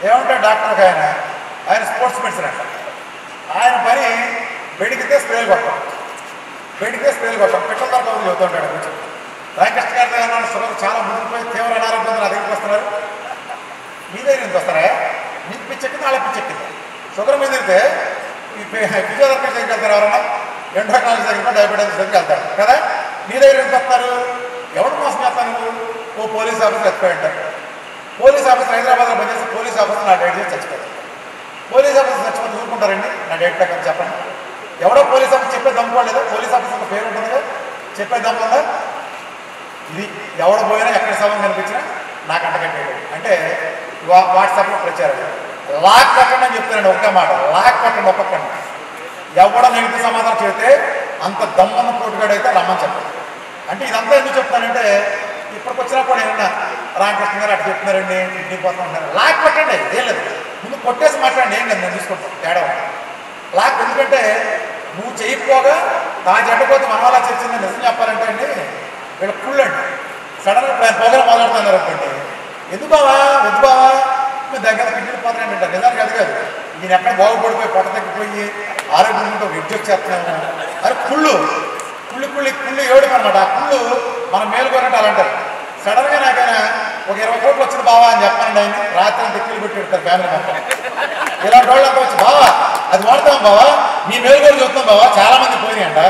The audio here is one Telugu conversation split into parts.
ఏమంటాడు డాక్టర్ ఒక ఆయన ఆయన స్పోర్ట్స్ మెడిసిన్ అంట ఆయన పని బెడికితే స్ప్రేలు కొట్టడం బెడికితే స్ప్రేలు కొట్టడం పిట్టల దాకా ఉంది చెబుతుంటాడు కొంచెం రామకృష్ణ గారి దగ్గర ఉన్న షుగర్ చాలా ముదిరిపోయి తీవ్ర అనారోగ్యం నా దగ్గరికి వస్తున్నారు మీ దగ్గర ఎందుకు వస్తారా మీకు పిచ్చెక్కింది వాళ్ళ పిచ్చెక్కింది షుగర్ మీద తిరిగితే ఈ ఫిజియోథెరపీ దగ్గరికి వెళ్తారు ఎవరన్నా ఎండోకాలజీ దగ్గర డయాబెటీస్ దగ్గరికి వెళ్తారు కదా మీ దగ్గర ఎందుకు వస్తారు ఎవరు మోసం చేస్తాను నువ్వు ఓ పోలీస్ ఆఫీసర్ ఎత్తిపోయి ఉంటారు పోలీస్ ఆఫీసర్ హైదరాబాద్లో పనిచేస్తే పోలీస్ ఆఫీసర్ నా డేట్ చేసి చచ్చిపోతారు పోలీస్ ఆఫీసర్ చచ్చిపోతే ఊరుకుంటారండి నా డేట్ ప్రకారం చెప్పండి ఎవడో పోలీస్ ఆఫీసర్ చెప్పే దమ్ముకోలేదా పోలీస్ ఆఫీసర్ పేరు ఉంటుంది కదా చెప్పే దమ్ము ఉందా ఇది ఎవడ పోయినా ఎక్కడ సభం కనిపించినా నాకు అంటకట్టేయడం అంటే వా- వాట్సాప్లో ప్రచారం లాక్ కొట్టండి అని చెప్తానండి ఒకే మాట లాక్ కొట్టండి ఒక్కొక్కటి ఎవడ నెగిటివ్ సమాధానం చెబితే అంత దమ్మన్న పోటుగాడు అయితే రమ్మని చెప్పండి అంటే ఇదంతా ఎందుకు చెప్తానంటే ఇప్పటికి వచ్చినా కూడా ఏమన్నా రామకృష్ణ గారు అట్లా చెప్తున్నారండి ఇంటికి పోతా ఉంటారు లాక్ కొట్టండి ఏం లేదు ముందు కొట్టేసి మాట్లాడండి ఏం లేదు నేను చూసుకుంటాను తేడా ఉంది. లాక్ ఎందుకంటే నువ్వు చేయకపోగా నా జడ్డపోతే మన వాళ్ళ చర్చింది నిజం చెప్పాలంటే అండి వీళ్ళ కుళ్ళండి సడన్గా ఇప్పుడు పొగలు మొదలెడుతున్నారు అనుకోండి ఎందుకు బావా వద్దు బావా మీ దగ్గర కిడ్నీలు పోతానండి అంటారు నిజానికి అది కాదు ఈయన ఎక్కడ బాగుపడిపోయి పొట్ట తగ్గిపోయి ఆరోగ్యంతో విద్య వచ్చేస్తున్నాము అది కుళ్ళు కుళ్ళు కుళ్ళి కుళ్ళు ఏడుపు అనమాట ఆ కుళ్ళు మనం మేలుకోనట్టు అలా అంటారు సడన్గా నాకైనా ఒక ఇరవై కోట్లు వచ్చిన బావా అని చెప్పండి ఆయన రాత్రి దిక్కులు పెట్టి పెడతారు ఫ్యామిలీ మొత్తం ఇలాంటి వాళ్ళంతా వచ్చి బావా అది వాడతాం బావా నీ మేలు కూడా చూస్తాం బావా చాలా మంది పోయినాయి అంట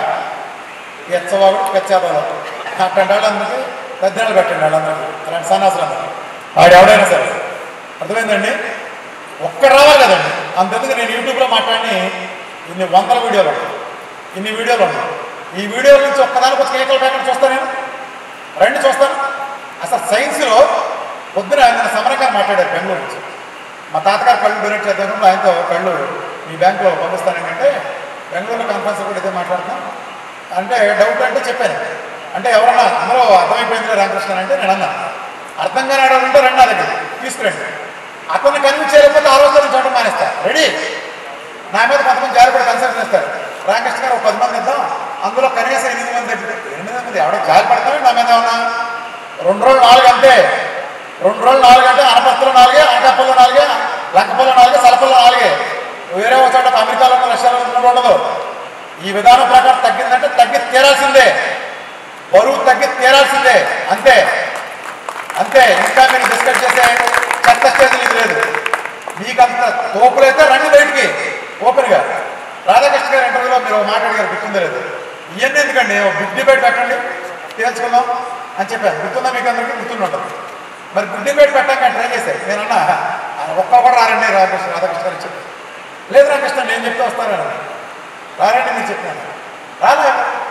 ఎచ్చవాడు పెచ్చాబాడు అట్లాంటి వాళ్ళందరికీ పెద్దలు పెట్టండి వాళ్ళందరికీ అలాంటి సన్నాసులు అందరూ వాడు ఎవడైనా సరే అర్థమైందండి ఒక్కడ రావాలి కదండి అంతెందుకు నేను యూట్యూబ్లో మాట్లాడి ఇన్ని వందల వీడియోలు ఉన్నాయి. ఇన్ని వీడియోలు ఉన్నాయి ఈ వీడియోల నుంచి ఒక్కదానికి వచ్చి కేకలు ప్యాకెట్ చూస్తాను నేను రండి చూస్తాను అసలు సైన్స్లో పొద్దున ఆయన సమరంగారు మాట్లాడారు బెంగళూరు నుంచి మా తాతగారు కళ్ళు డొనేట్ చేద్దాం ఆయనతో కళ్ళు మీ బ్యాంకులో పంపిస్తానంటే బెంగళూరులో కాన్ఫరెన్స్ కూడా ఇదే మాట్లాడతాం అంటే డౌట్ అంటే చెప్పాను అంటే ఎవరన్నా అందరూ అర్థమైపోయింది రామకృష్ణ అంటే నేను అన్నా అర్థం కాని ఆడవాలంటే రండి నా దగ్గర తీసుకురండి అతన్ని కన్విన్స్ చేయకపోతే ఆ రోజు నుంచి చూడటం మానేస్తా రెడీ నా మీద కొంతమంది జారి కూడా కన్సల్ట్ చేస్తారు రామకృష్ణ గారు ఒక పది మంది ఇద్దాం అందులో కనీసం ఎనిమిది మంది తగ్గితే ఎనిమిది మంది ఎవడో జారి పడతామే నా మీద ఏమన్నా రెండు రోజులు నాలుగు అంతే రెండు రోజులు నాలుగు అంటే అనపత్తులు నాలుగే అనకాపల్లో నాలుగే లంకపల్లో నాలుగే సలపల్లో నాలుగే వేరే ఒక చోట అమెరికాలో ఉన్న రష్యాలో ఉన్న ఉండదు ఈ విధానం ప్రకారం తగ్గిందంటే తగ్గి తీరాల్సిందే బరువు తగ్గి తీరాల్సిందే అంతే అంతే ఇంకా మీరు డిస్కస్ చేసే చెత్త స్టేజ్ ఇది లేదు మీకు అంత తోపులైతే రండి బయటికి ఓపెన్గా రాధాకృష్ణ గారి ఇంటర్వ్యూలో మీరు ఒక మాట అడిగారు గుర్తుందో లేదు ఇవన్నీ ఎందుకండి ఒక బిగ్ డిబేట్ పెట్టండి తేల్చుకుందాం అని చెప్పాను గుర్తుందా మీకు అందరికీ గుర్తుండి ఉంటుంది మరి బిగ్ డిబేట్ పెట్టాక ట్రై చేశారు నేనన్నా ఒక్కొక్కడు రారండి రాధాకృష్ణ రాధాకృష్ణ గారు చెప్పి లేదు రామకృష్ణ నేను చెప్తే వస్తానని రారండి నేను చెప్పాను రాలే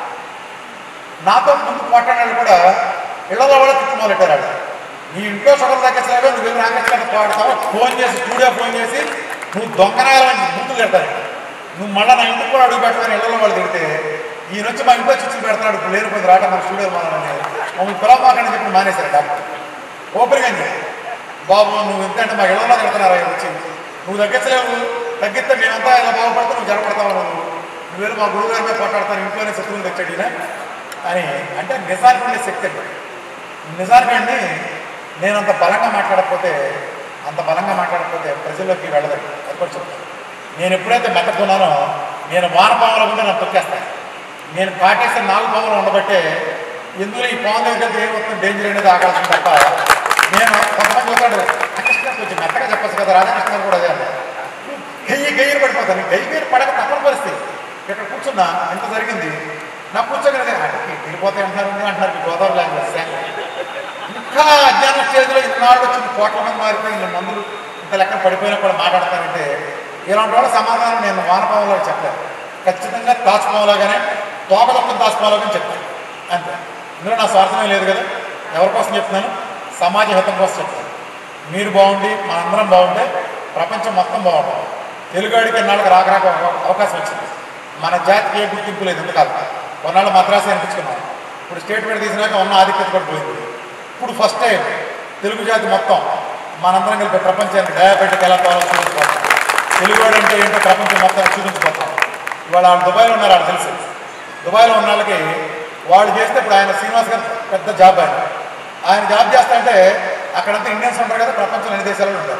నాతో ముందు పోటాడాలు కూడా ఇళ్లలో కూడా తిట్టు మొదలెట్టారు వాళ్ళు. నీ ఇంట్లో షుగర్ తగ్గించలేవో నువ్వు వెళ్ళి రామకృష్ణ పోడతావు ఫోన్ చేసి స్టూడియో ఫోన్ చేసి నువ్వు దొంగనాయాల వంటి బూతులు తిడతాను నువ్వు మళ్ళీ నా ఇంటికి కూడా అడుగు పెట్టమని ఇళ్లలో వాళ్ళు తిడితే ఈయన వచ్చి మా ఇంట్లో చిచ్చులు పెడతాడు ఇప్పుడు లేరు కొద్ది రావడం మన స్టూడియో మానని మమ్మల్ని పిలవమాకని చెప్పి మానేశారు డాక్టర్ ఓపెన్గా అని చెప్పి బాబు నువ్వు ఎందుకంటే మా ఇళ్లలో తిడుతున్నారా ఆయన వచ్చి నువ్వు తగ్గించలేవు తగ్గిస్తే మేమంతా ఇలా బాగుపడతావు నువ్వు జరపడతావు నువ్వు నువ్వు వెళ్ళి మా గురువు గారి మీద పోట్లాడతాను ఇంట్లోనే శత్రువులు తెచ్చాడు ఈయన అని అంటే నిజానికి ఉండే శక్తి అండి నిజానికి అండి నేను అంత బలంగా మాట్లాడకపోతే అంత బలంగా మాట్లాడకపోతే ప్రజల్లోకి వెళ్ళదండి అది కూడా చెప్తాను నేను ఎప్పుడైతే మెత్తకున్నానో నేను వానపాముల ముందు నన్ను తొక్కేస్తాను నేను పాటేసిన నాలుగు పాములు ఉండబట్టే ఎందులో ఈ పాము దగ్గర ఏం వస్తుంది డేంజర్ అనేది ఆగాల్సింది తప్ప నేను కొంతమంది చూస్తాడు రామకృష్ణ గారు కొంచెం మెత్తగా చెప్పచ్చు కదా రాధాకృష్ణ గారు కూడా అదే అన్నారు గయ్యి గయ్యలు పడిపోతాను గయ్యి గయ్యలు పడక తప్పని పరిస్థితి ఇక్కడ కూర్చున్నా ఎంత జరిగింది నా కూర్చోగలిగే వెళ్ళిపోతాయి అంటున్నారు అంటున్నారు ఈ గోదావరి లాంగ్వేజ్ ఇంకా అజ్ఞాన స్టేజ్లో ఇన్నాళ్ళు వచ్చింది కోట్ల మంది మారిపోయి ఇన్ని మందులు ఇంత లెక్క పడిపోయినా కూడా మాట్లాడతానంటే ఇలాంటి వాళ్ళ సమాధానం నేను వానపాములో చెప్పాను ఖచ్చితంగా తాజ్మహల్గానే తోకదొక్కని తాజ్మహల్గానే చెప్తాను అంతే ఇందులో నా స్వార్థమే లేదు కదా ఎవరి కోసం చెప్తున్నాను సమాజ హితం కోసం చెప్తాను మీరు బాగుండి మనందరం బాగుంటే ప్రపంచం మొత్తం బాగుంటుంది తెలుగాడికి ఎన్నాళ్ళకి రాక రాక ఒక అవకాశం వచ్చింది మన జాతికి ఏ గుర్తింపు లేదు ఎందుకాదు కొన్నాళ్ళు మద్రాసు అనిపించుకున్నాం ఇప్పుడు స్టేట్మెంట్ తీసినాక ఉన్న ఆధిక్యత కూడా పోయింది ఇప్పుడు ఫస్ట్ టైం తెలుగు జాతి మొత్తం మనందరం కలిపి ప్రపంచానికి డయాబెటిక్ ఎలా కావాలో చూపించుకోవాలి తెలుగువాడు అంటే ఏంటో ప్రపంచం మొత్తం చూపించుకోతాం ఇవాళ వాళ్ళు దుబాయ్లో ఉన్నారు వాళ్ళు తెలుసు దుబాయ్లో ఉన్న వాళ్ళకి వాళ్ళు చేస్తే ఇప్పుడు ఆయన శ్రీనివాస్ గారు పెద్ద జాబ్ ఆయన ఆయన జాబ్ చేస్తా అంటే అక్కడంతా ఇండియన్స్ ఉంటారు కదా ప్రపంచంలో అన్ని దేశాలలో ఉంటారు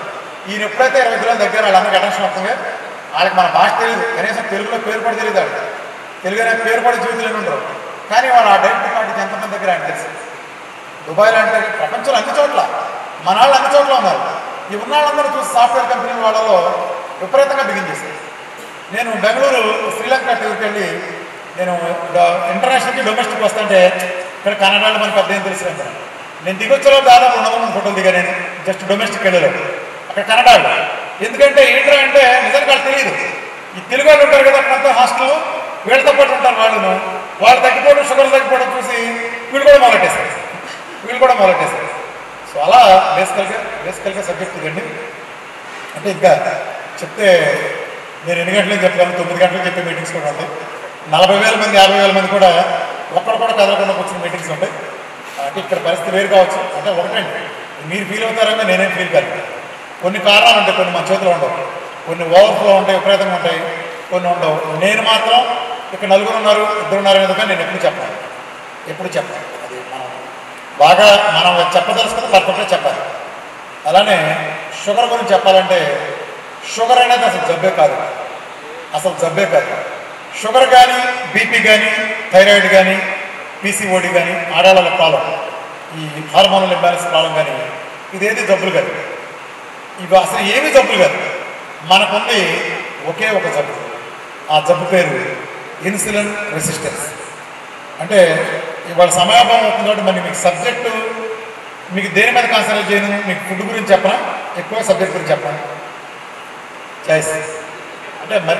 ఈయన ఎప్పుడైతే ఇరవై కిలోల దగ్గర వాళ్ళందరికీ అటెన్షన్ వస్తుంది వాళ్ళకి మన భాష తెలియదు కనీసం తెలుగులో పేరు పడి తెలియదు వాళ్ళకి తెలుగు అనే పేరు పడి జీవితంలో ఉండరు కానీ వాళ్ళు ఆ డైరెక్ట్ పార్టీకి ఎంతమంది దగ్గర ఆయన తెలుసు దుబాయ్లో అంటే ప్రపంచంలో అన్ని చోట్ల మన వాళ్ళు అన్ని చోట్ల ఉన్నారు ఈ ఉన్న వాళ్ళందరూ చూసి సాఫ్ట్వేర్ కంపెనీల వాళ్ళలో విపరీతంగా బిగించేశారు నేను బెంగళూరు శ్రీలంక టూర్కి వెళ్ళి నేను ఇంటర్నేషనల్కి డొమెస్టిక్ వస్తుంటే ఇక్కడ కన్నడలో మనకు పెద్ద ఏం తెలిసి నేను దిగొచ్చేలో దాదాపు రెండు వందల మంది ఫోటోలు దిగా నేను జస్ట్ డొమెస్టిక్ వెళ్ళలో అక్కడ కన్నడలో ఎందుకంటే ఏంట్రా అంటే నిజంగా వాళ్ళకి తెలియదు ఈ తెలుగు వాళ్ళు ఉంటారు కదా అక్కడంతా హాస్టల్ వీళ్ళతో పాటు ఉంటారు వాళ్ళను వాళ్ళు తగ్గిపోవడం షుగర్ తగ్గిపోవడం చూసి వీళ్ళు కూడా మొదలెట్టేశారు వీళ్ళు కూడా మొదలెట్టేశారు సో అలా బేసికల్గా బేసికల్గా సబ్జెక్ట్ ఇదండి అంటే ఇంకా చెప్తే నేను ఎన్ని గంటలకు చెప్పగలను తొమ్మిది గంటలకు చెప్పే మీటింగ్స్ కూడా ఉంటాయి నలభై వేల మంది యాభై వేల మంది కూడా ఒక్కడు కూడా కదలకుండా కూర్చున్న మీటింగ్స్ ఉంటాయి అంటే ఇక్కడ పరిస్థితి వేరు కావచ్చు అంటే ఒకటండి మీరు ఫీల్ అవుతారని నేనేం ఫీల్ కాదు కొన్ని కారణాలు ఉంటాయి కొన్ని మన చేతిలో ఉండవు కొన్ని ఓవర్ఫ్లో ఉంటాయి విపరీతంగా ఉంటాయి కొన్ని ఉండవు నేను మాత్రం ఇక్కడ నలుగురు ఉన్నారు ఇద్దరు ఉన్నారు అనేది నేను ఎప్పుడు చెప్పాను ఎప్పుడు చెప్పాను అది మనం బాగా మనం చెప్పదలుచుకుంటే పర్ఫెక్ట్గా చెప్పాలి అలానే షుగర్ గురించి చెప్పాలంటే షుగర్ అనేది అసలు జబ్బే కాదు అసలు జబ్బే కాదు షుగర్ కానీ బీపీ కానీ థైరాయిడ్ కానీ పీసీఓడి కానీ ఆడాళ్ళ ప్రాబ్లం ఈ హార్మోనల్ ఇంబ్యాలెన్స్ ప్రాబ్లం కానీ ఇదేది జబ్బులు కాదు ఇవి అసలు ఏమీ జబ్బులు కాదు మనకుంది ఒకే ఒక జబ్బు ఆ జబ్బు పేరు ఇన్సులిన్ రెసిస్టెన్స్ అంటే ఇవాళ సమయాభావం అవుతుంది కాబట్టి మరి మీకు సబ్జెక్టు మీకు దేని మీద కాన్సన్ట్రేట్ చేయను మీకు ఫుడ్ గురించి చెప్పనా ఎక్కువ సబ్జెక్ట్ గురించి చెప్పనా చాయిస్ అంటే మరి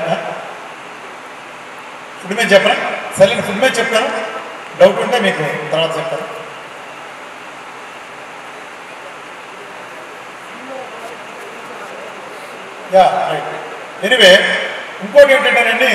ఫుడ్ మీద చెప్పనా సరే ఫుడ్ మీద చెప్తాను డౌట్ ఉంటే మీకు తర్వాత చెప్తాను యా రైట్ ఎనివే ఇంకోటి ఏంటంటేనండి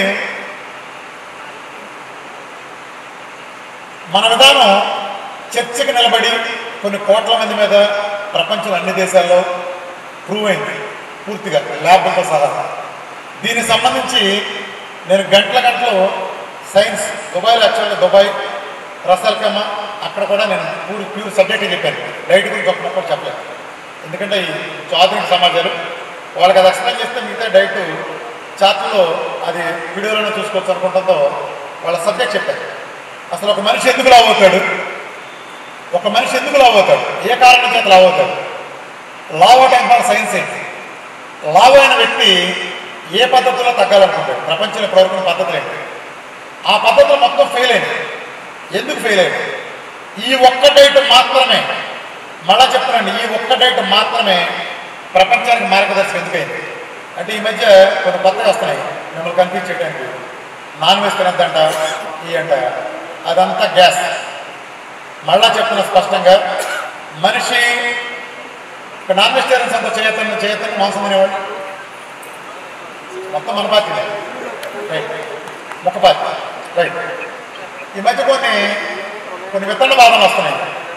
మన విధానం చర్చకి నిలబడి కొన్ని కోట్ల మంది మీద ప్రపంచంలో అన్ని దేశాల్లో ప్రూవ్ అయింది పూర్తిగా ల్యాబ్లతో సహా దీనికి సంబంధించి నేను గంటల గంటలు సైన్స్ దుబాయ్లో యాక్చువల్గా దుబాయ్ రసల్కమ్మ అక్కడ కూడా నేను ప్యూర్ ప్యూర్ సబ్జెక్ట్ చెప్పాను డైట్ గురించి ఒక మొక్క చెప్పలేదు ఎందుకంటే ఈ ఆధునిక సమాజాలు వాళ్ళకి అది ఎక్స్ప్లెయిన్ చేస్తే మిగతా డైట్ చాట్లో అది వీడియోలోనే చూసుకోవచ్చు అనుకుంటుందో వాళ్ళ సబ్జెక్ట్ చెప్పారు అసలు ఒక మనిషి ఎందుకు లావవుతాడు ఒక మనిషి ఎందుకు లావవుతాడు ఏ కారణం చేత లావవుతాడు లావ్ అవడానికి వాళ్ళ సైన్స్ ఏంటి లావ్ అయిన వ్యక్తి ఏ పద్ధతిలో తగ్గాలనుకుంటాడు ప్రపంచంలో ఇప్పటివరకు పద్ధతులు ఏంటి ఆ పద్ధతులు మొత్తం ఫెయిల్ అయింది ఎందుకు ఫెయిల్ అయింది ఈ ఒక్క డైట్ మాత్రమే మళ్ళా చెప్తున్నాను ఈ ఒక్క డైట్ మాత్రమే ప్రపంచానికి మార్గదర్శకం ఎందుకైంది అంటే ఈ మధ్య కొన్ని కొత్తగా వస్తున్నాయి మిమ్మల్ని కన్ఫ్యూజ్ చేయడానికి నాన్ వెజ్ తినద్దంట ఈ అంట అదంతా గ్యాస్ మళ్ళా చెప్తున్నా స్పష్టంగా మనిషి ఇక్కడ నాన్ వెజిటేరియన్స్ అంతా చేయతను చేయతను మాంసం తినేవాళ్ళు మొత్తం మన పార్టీ రైట్ ముక్క పార్టీ రైట్ ఈ మధ్య కొన్ని కొన్ని విత్తన బాధలు వస్తున్నాయి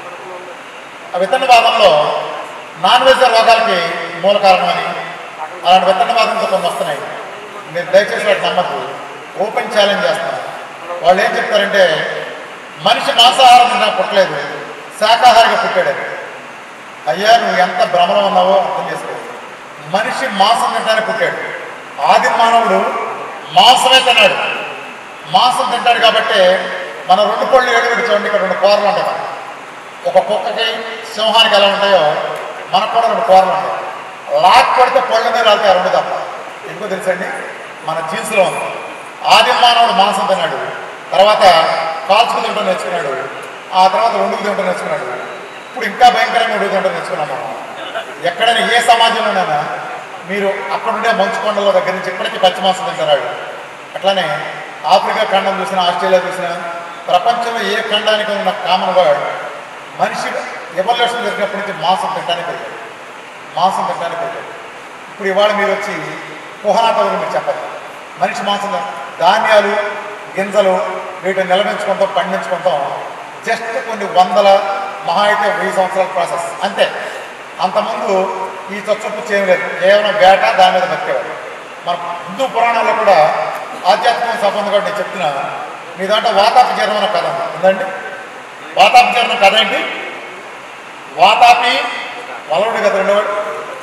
ఆ విత్తన బాధంలో నాన్ వెజ్ రోగాలకి మూల కారణమని అలాంటి విత్తన బాధంతో కొన్ని వస్తున్నాయి మీరు దయచేసి వాటి నమ్మకు ఓపెన్ ఛాలెంజ్ చేస్తున్నారు వాళ్ళు ఏం చెప్తారంటే మనిషి మాంసాహారం తిన్నా పుట్టలేదు శాకాహారిగా పుట్టాడు అయ్యా నువ్వు ఎంత భ్రమలో ఉన్నావో అర్థం చేసుకో మనిషి మాంసం తింటానికి పుట్టాడు ఆది మానవుడు మాంసమే తిన్నాడు మాంసం తింటాడు కాబట్టి మన రెండు పళ్ళు ఏడుగుడి చూడండి ఇక్కడ రెండు కూరలు ఉంటాయి మనకి. ఒక కుక్కకి సింహానికి ఎలా ఉంటాయో మనకు కూడా రెండు కూరలు ఉంటాయి లాక్ కొడితే పళ్ళ మీద వెళ్తాయి ఆ రెండు తప్ప ఎందుకో తెలుసండి మన జీన్స్లో ఉంది ఆది మానవుడు మాంసం తిన్నాడు తర్వాత కాల్చుకు తింటూ నేర్చుకున్నాడు ఆ తర్వాత వండుకు తింటూ నేర్చుకున్నాడు ఇప్పుడు ఇంకా భయంకరంగా వండుకు తింటూ నేర్చుకున్నాం మనం ఎక్కడైనా ఏ సమాజంలోనైనా మీరు అక్కడుండే మంచు కొండల దగ్గర నుంచి ఇప్పటికీ పచ్చి మాంసం తింటారు అట్లానే ఆఫ్రికా ఖండం చూసినా ఆస్ట్రేలియా చూసినా ప్రపంచంలో ఏ ఖండానికి ఉన్న కామన్ వర్డ్ మనిషి ఎవల్యూషన్ జరిగినప్పటి నుంచి మాంసం తింటానికి వెళ్ళాడు మాంసం తింటానికి వెళ్ళాడు ఇప్పుడు ఇవాళ మీరు వచ్చి కుహనాట గురించి మీరు చెప్పండి మనిషి మాంసం తిన- ధాన్యాలు గింజలు వీటిని నిలబెంచుకుంటాం పండించుకుంటాం జస్ట్ కొన్ని వందల మహా అయితే వెయ్యి సంవత్సరాల ప్రాసెస్ అంతే అంతకుముందు ఈ చొచ్చప్పు చేయలేదు కేవలం వేట దాని మీద బతికేవారు మన హిందూ పురాణాల్లో కూడా ఆధ్యాత్మిక సంబంధం కూడా నేను చెప్తున్నా మీ దాంట్లో వాతాపి జీర్ణం అనే కథ ఉంది. ఉందండి వాతాపి జీర్ణం కథ ఏంటి వాతాపి వలవుడు కదా రెండోవాడు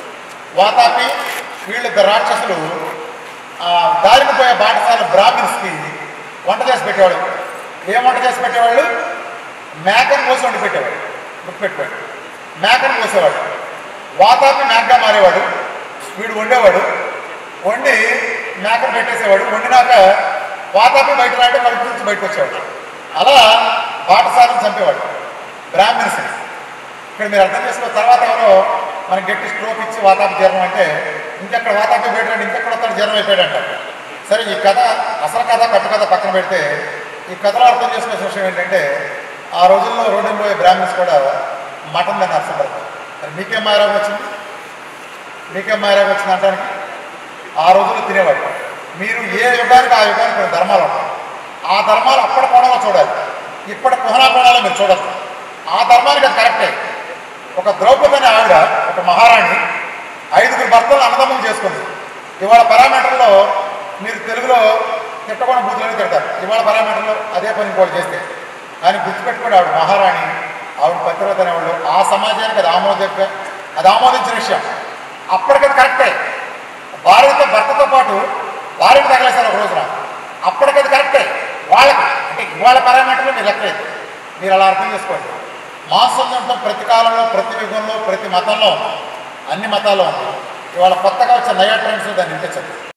వాతాపి వీళ్ళిద్దరు రాక్షసులు ఆ దారిని పోయే బాటసాల బ్రాహ్మిన్స్కి వంట చేసి పెట్టేవాడు ఏం వంట చేసి పెట్టేవాళ్ళు మేకను కోసి వండి పెట్టేవాడు గుర్తుపెట్టుకోండి మేకను కోసేవాడు వాతాపి మేకగా మారేవాడు వీడు వండేవాడు వండి మేకను పెట్టేసేవాడు వండినాక వాతాపి బయట రాంటే కడుపు నుంచి బయటకు వచ్చేవాడు అలా బాటసాలను చంపేవాడు బ్రాహ్మిన్స్ని ఇక్కడ మీరు అర్థం చేసుకున్న తర్వాత ఎవరో మనకి గట్టి స్ట్రోక్ ఇచ్చి వాతాపి జ్వరం అంటే ఇంకెక్కడ వాతాపి పెట్టాడు ఇంకెక్కడ వస్తాడు జ్వరం అయిపోయాడంట సరే ఈ కథ అసలు కథ కట్టు కథ పక్కన పెడితే ఈ కథలో అర్థం చేసుకోవాల్సిన విషయం ఏంటంటే ఆ రోజుల్లో రోడ్డు పోయే బ్రాహ్మిన్స్ కూడా మటన్ తిన్నారు శుభ్రంగా మరి మీకేం మాయరాగం వచ్చింది మీకేం మాయరాగం వచ్చింది అంటానికి ఆ రోజుల్లో తినేవాడు మీరు ఏ యుగానికి ఆ యుగానికి కొన్ని ధర్మాలు ఉంటాయి ఆ ధర్మాలు అప్పటి కోణంలో చూడాలి ఇప్పటి కుహనా కోణాలు మీరు చూడద్దు ఆ ధర్మానికి అది కరెక్టే ఒక ద్రౌపది అనే ఆవిడ ఒక మహారాణి ఐదుగురు భర్తలు అన్నదమ్ములు చేసుకుంది ఇవాళ పారామీటర్లో మీరు తెలుగులో తిట్టకుండా బూతులని తిడతారు ఇవాళ పారామీటర్లో అదే పని ఇంకోటి చేస్తే కానీ గుర్తుపెట్టుకోండి ఆవిడ మహారాణి ఆవిడ పతివ్రత అనేవాళ్ళు ఆ సమాజానికి అది ఆమోదక అది ఆమోదించిన విషయం అప్పటికది కరెక్టే భార్యతో భర్తతో పాటు భార్యను తగలేశారు ఒక రోజున అప్పటికది కరెక్టే వాళ్ళకి అంటే ఇవాళ పారామీటర్లో మీరు లెక్కలేదు మీరు అలా అర్థం చేసుకోండి మాంసం తినటం ప్రతి కాలంలో ప్రతి యుగంలో ప్రతి మతంలో ఉంది అన్ని మతాల్లో ఉంది ఇవాళ కొత్తగా వచ్చే నయా ట్రెండ్స్ దాన్ని ఇంటించదు